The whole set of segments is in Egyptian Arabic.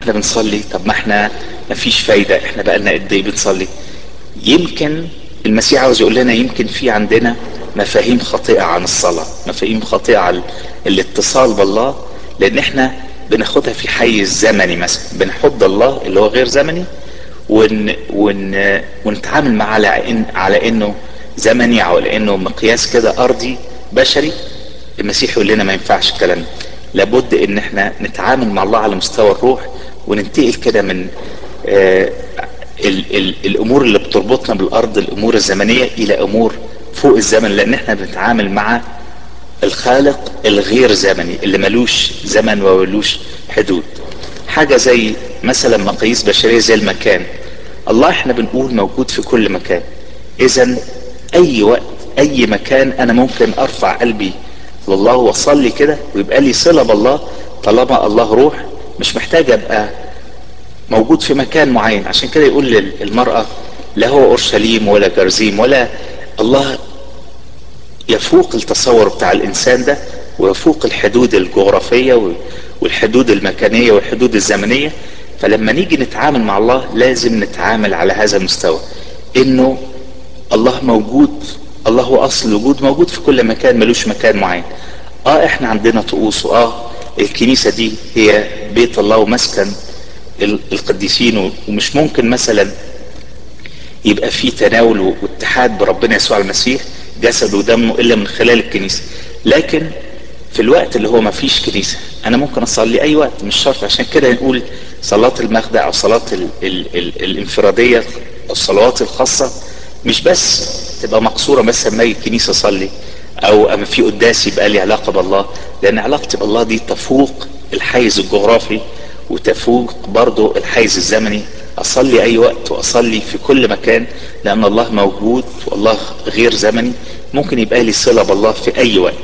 احنا بنصلي طب ما احنا ما فيش فايدة احنا بقالنا قد ايه بنصلي يمكن المسيح عاوز يقول لنا يمكن في عندنا مفاهيم خاطئة عن الصلاة مفاهيم خاطئة عن الاتصال بالله لان احنا بناخدها في حيز زمني مثلا بنحط الله اللي هو غير زمني ون ون ونتعامل معاه على إن على انه زمني او على انه مقياس كده ارضي بشري المسيح يقول لنا ما ينفعش الكلام ده لابد ان احنا نتعامل مع الله على مستوى الروح وننتقل كده من آه ال ال الامور اللي بتربطنا بالارض الامور الزمنيه الى امور فوق الزمن لان احنا بنتعامل مع الخالق الغير زمني اللي ملوش زمن وملوش حدود حاجة زي مثلا مقاييس بشرية زي المكان الله احنا بنقول موجود في كل مكان اذا اي وقت اي مكان انا ممكن ارفع قلبي لله واصلي كده ويبقى لي صلة بالله طالما الله روح مش محتاج ابقى موجود في مكان معين عشان كده يقول للمرأة لا هو اورشليم ولا جرزيم ولا الله يفوق التصور بتاع الانسان ده ويفوق الحدود الجغرافية والحدود المكانية والحدود الزمنية فلما نيجي نتعامل مع الله لازم نتعامل على هذا المستوى انه الله موجود الله هو اصل الوجود موجود في كل مكان ملوش مكان معين اه احنا عندنا طقوس واه الكنيسة دي هي بيت الله ومسكن القديسين ومش ممكن مثلا يبقى في تناول واتحاد بربنا يسوع المسيح جسد ودمه الا من خلال الكنيسة لكن في الوقت اللي هو ما فيش كنيسة انا ممكن اصلي اي وقت مش شرط عشان كده نقول صلاة المخدع او صلاة ال ال ال الانفرادية او الصلوات الخاصة مش بس تبقى مقصورة بس لما اجي الكنيسة اصلي او اما في قداس يبقى لي علاقة بالله لان علاقتي بالله دي تفوق الحيز الجغرافي وتفوق برضو الحيز الزمني اصلي اي وقت واصلي في كل مكان لان الله موجود والله غير زمني ممكن يبقى لي صلة بالله في اي وقت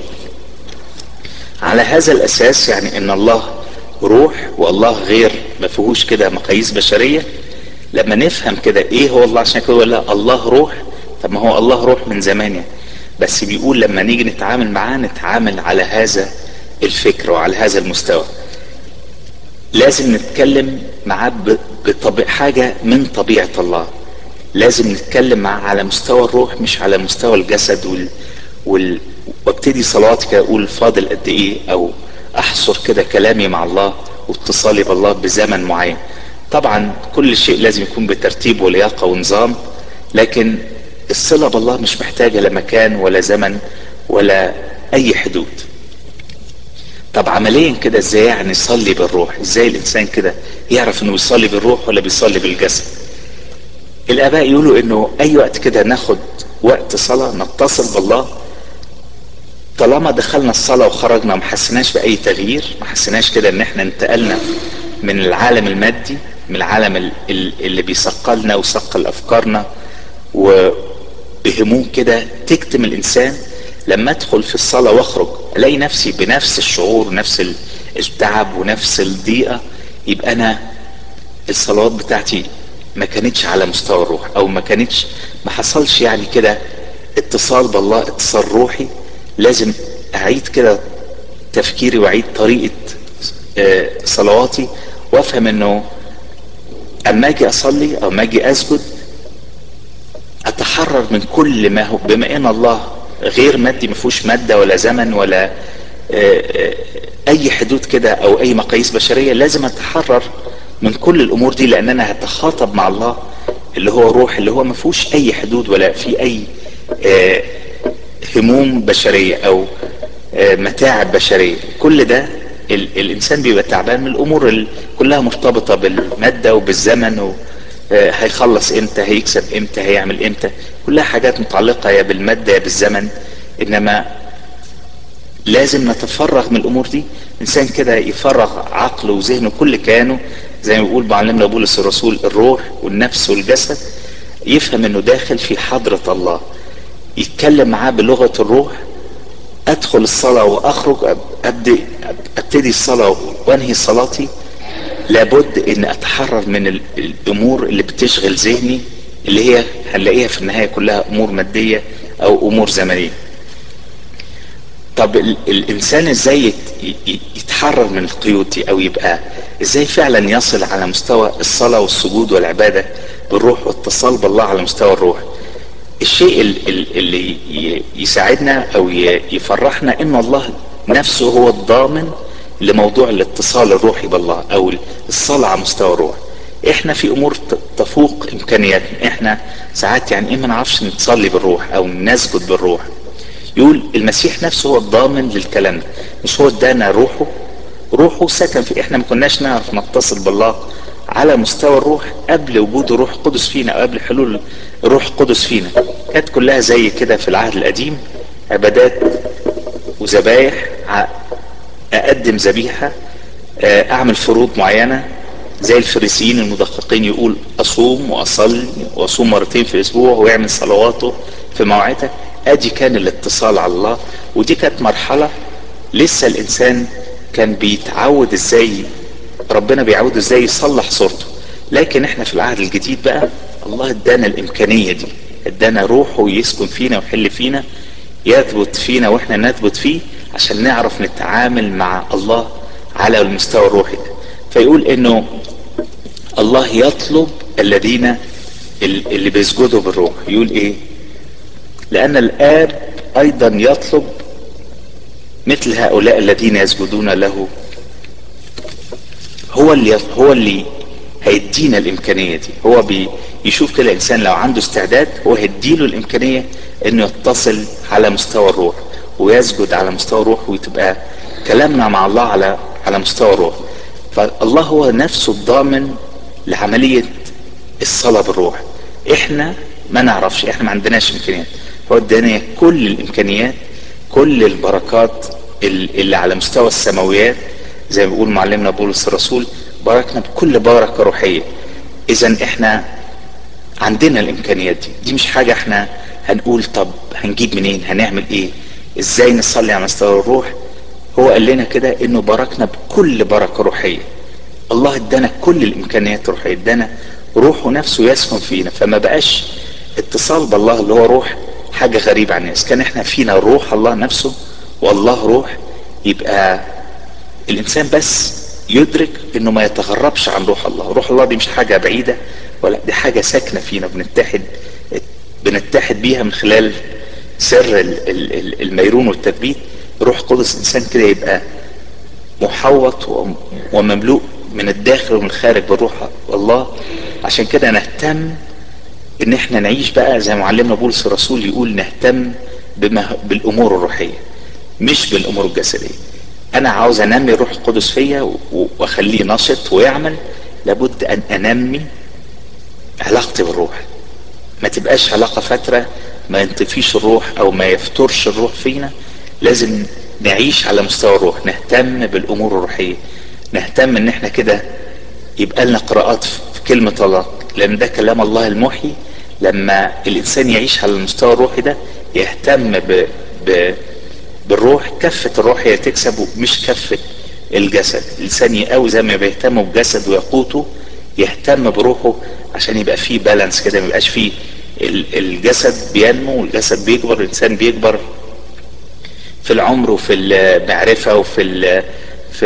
على هذا الاساس يعني ان الله روح والله غير ما فيهوش كده مقاييس بشرية لما نفهم كده ايه هو الله عشان كده لا الله روح طب ما هو الله روح من زمان يعني بس بيقول لما نيجي نتعامل معاه نتعامل على هذا الفكر وعلى هذا المستوى لازم نتكلم معاه بطبيعة حاجة من طبيعة الله لازم نتكلم معاه على مستوى الروح مش على مستوى الجسد وال, وال... وابتدي صلواتي كده اقول فاضل قد ايه او احصر كده كلامي مع الله واتصالي بالله بزمن معين طبعا كل شيء لازم يكون بترتيب ولياقة ونظام لكن الصلة بالله مش محتاجة لا مكان ولا زمن ولا اي حدود طب عمليا كده ازاي يعني يصلي بالروح ازاي الانسان كده يعرف انه بيصلي بالروح ولا بيصلي بالجسد الاباء يقولوا انه اي وقت كده ناخد وقت صلاة نتصل بالله طالما دخلنا الصلاة وخرجنا ما حسيناش بأي تغيير ما حسيناش كده ان احنا انتقلنا من العالم المادي من العالم اللي بيثقلنا وثقل افكارنا وبهموم كده تكتم الانسان لما ادخل في الصلاة واخرج الاقي نفسي بنفس الشعور نفس التعب ونفس الضيقة يبقى انا الصلوات بتاعتي ما كانتش على مستوى الروح او ما كانتش ما حصلش يعني كده اتصال بالله اتصال روحي لازم اعيد كده تفكيري واعيد طريقة صلواتي وافهم انه اما اجي اصلي او اما اجي اسجد اتحرر من كل ما هو بما ان الله غير مادي ما فيهوش ماده ولا زمن ولا اي حدود كده او اي مقاييس بشريه لازم اتحرر من كل الامور دي لان انا هتخاطب مع الله اللي هو روح اللي هو ما فيهوش اي حدود ولا في اي هموم بشريه او متاعب بشريه كل ده الانسان بيبقى تعبان من الامور اللي كلها مرتبطه بالماده وبالزمن و هيخلص امتى هيكسب امتى هيعمل امتى كلها حاجات متعلقة يا بالمادة يا بالزمن انما لازم نتفرغ من الامور دي انسان كده يفرغ عقله وذهنه كل كيانه زي ما بيقول معلمنا بولس الرسول الروح والنفس والجسد يفهم انه داخل في حضرة الله يتكلم معاه بلغة الروح ادخل الصلاة واخرج ابدي ابتدي الصلاة وانهي صلاتي لابد ان اتحرر من الامور اللي بتشغل ذهني اللي هي هنلاقيها في النهاية كلها امور مادية او امور زمنية طب الانسان ازاي يتحرر يتحرر من القيود دي او يبقى ازاي فعلا يصل على مستوى الصلاة والسجود والعبادة بالروح واتصال بالله على مستوى الروح الشيء اللي يساعدنا او يفرحنا ان الله نفسه هو الضامن لموضوع الاتصال الروحي بالله او الصلاة على مستوى الروح احنا في امور تفوق امكانياتنا احنا ساعات يعني ايه ما نعرفش نصلي بالروح او نسجد بالروح يقول المسيح نفسه هو الضامن للكلام ده مش هو ادانا روحه روحه سكن في احنا ما كناش نعرف نتصل بالله على مستوى الروح قبل وجود الروح القدس فينا او قبل حلول الروح القدس فينا كانت كلها زي كده في العهد القديم عبادات وذبايح اقدم ذبيحه اعمل فروض معينه زي الفريسيين المدققين يقول اصوم واصلي واصوم مرتين في الاسبوع ويعمل صلواته في مواعيدها ادي كان الاتصال على الله ودي كانت مرحله لسه الانسان كان بيتعود ازاي ربنا بيعوده ازاي يصلح صورته لكن احنا في العهد الجديد بقى الله ادانا الامكانيه دي ادانا روحه يسكن فينا ويحل فينا يثبت فينا واحنا نثبت فيه عشان نعرف نتعامل مع الله على المستوى الروحي ده فيقول انه الله يطلب الذين اللي بيسجدوا بالروح يقول ايه لان الاب ايضا يطلب مثل هؤلاء الذين يسجدون له هو اللي هو اللي هيدينا الامكانيه دي هو بيشوف كده انسان لو عنده استعداد هو هيديله الامكانيه انه يتصل على مستوى الروح ويسجد على مستوى الروح وتبقى كلامنا مع الله على على مستوى الروح فالله هو نفسه الضامن لعمليه الصلاه بالروح احنا ما نعرفش احنا ما عندناش امكانيات هو ادانا كل الامكانيات كل البركات اللي على مستوى السماويات زي ما بيقول معلمنا بولس الرسول باركنا بكل بركه روحيه اذا احنا عندنا الامكانيات دي دي مش حاجه احنا هنقول طب هنجيب منين هنعمل ايه ازاي نصلي على مستوى الروح هو قال لنا كده انه باركنا بكل بركه روحيه الله ادانا كل الامكانيات الروحيه ادانا روحه نفسه يسكن فينا فما بقاش اتصال بالله اللي هو روح حاجه غريبه عن الناس كان احنا فينا روح الله نفسه والله روح يبقى الانسان بس يدرك انه ما يتغربش عن روح الله روح الله دي مش حاجه بعيده ولا دي حاجه ساكنه فينا بنتحد بنتحد بيها من خلال سر الميرون والتثبيت روح قدس انسان كده يبقى محوط ومملوء من الداخل ومن الخارج بالروح الله عشان كده نهتم ان احنا نعيش بقى زي ما علمنا بولس الرسول يقول نهتم بما بالامور الروحيه مش بالامور الجسديه انا عاوز انمي الروح القدس فيا واخليه نشط ويعمل لابد ان انمي علاقتي بالروح ما تبقاش علاقه فتره ما ينطفيش الروح او ما يفترش الروح فينا لازم نعيش على مستوى الروح نهتم بالامور الروحيه نهتم ان احنا كده يبقى لنا قراءات في كلمه الله لان ده كلام الله المحيي لما الانسان يعيش على المستوى الروحي ده يهتم ب... ب... بالروح كفة الروح هي تكسب مش كفة الجسد الانسان يقوي زي ما بيهتم بجسد ويقوته يهتم بروحه عشان يبقى فيه بالانس كده ما يبقاش فيه الجسد بينمو والجسد بيكبر الانسان بيكبر في العمر وفي المعرفة وفي ال في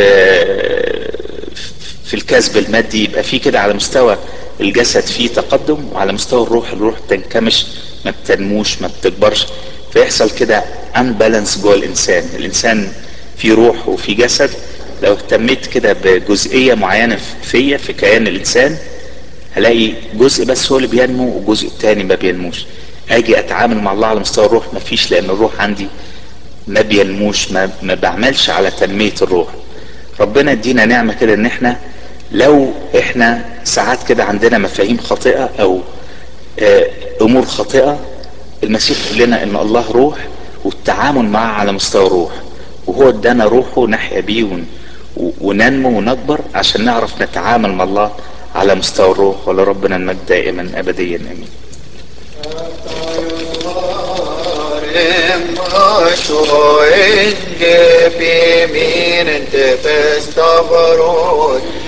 في الكسب المادي يبقى فيه كده على مستوى الجسد فيه تقدم وعلى مستوى الروح الروح تنكمش ما بتنموش ما بتكبرش فيحصل كده ان بالانس جوه الانسان الانسان في روح وفي جسد لو اهتميت كده بجزئيه معينه فيا في كيان الانسان هلاقي جزء بس هو اللي بينمو والجزء التاني ما بينموش اجي اتعامل مع الله على مستوى الروح ما فيش لان الروح عندي ما بينموش ما, ما بعملش على تنميه الروح ربنا ادينا نعمه كده ان احنا لو احنا ساعات كده عندنا مفاهيم خاطئه او امور خاطئه المسيح يقول لنا ان الله روح والتعامل معه على مستوى الروح وهو ادانا روحه نحيا بيه وننمو ونكبر عشان نعرف نتعامل مع الله على مستوى الروح ولربنا المجد دائما ابديا امين Mosho in gepi min te festavarot